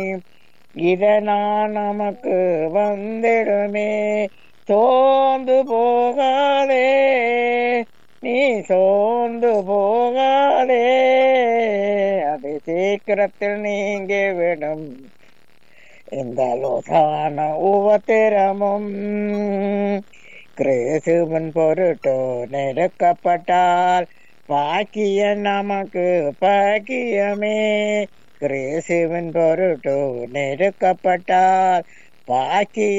இதனால் நமக்கு வந்திடுமே சோர்ந்து போகாதே நீ சோர்ந்து போகாதே அது சீக்கிரத்தில் நீங்கி விடும் இந்த லோசான உபத்திரமும் கிறிஸ்துவன் பொருட்டோ நெருக்கப்பட்டால் பாக்கியம் நமக்கு பாக்கியமே கிறிஸ்துவின் பொருட்டோ நெருக்கப்பட்டால் பாக்கிய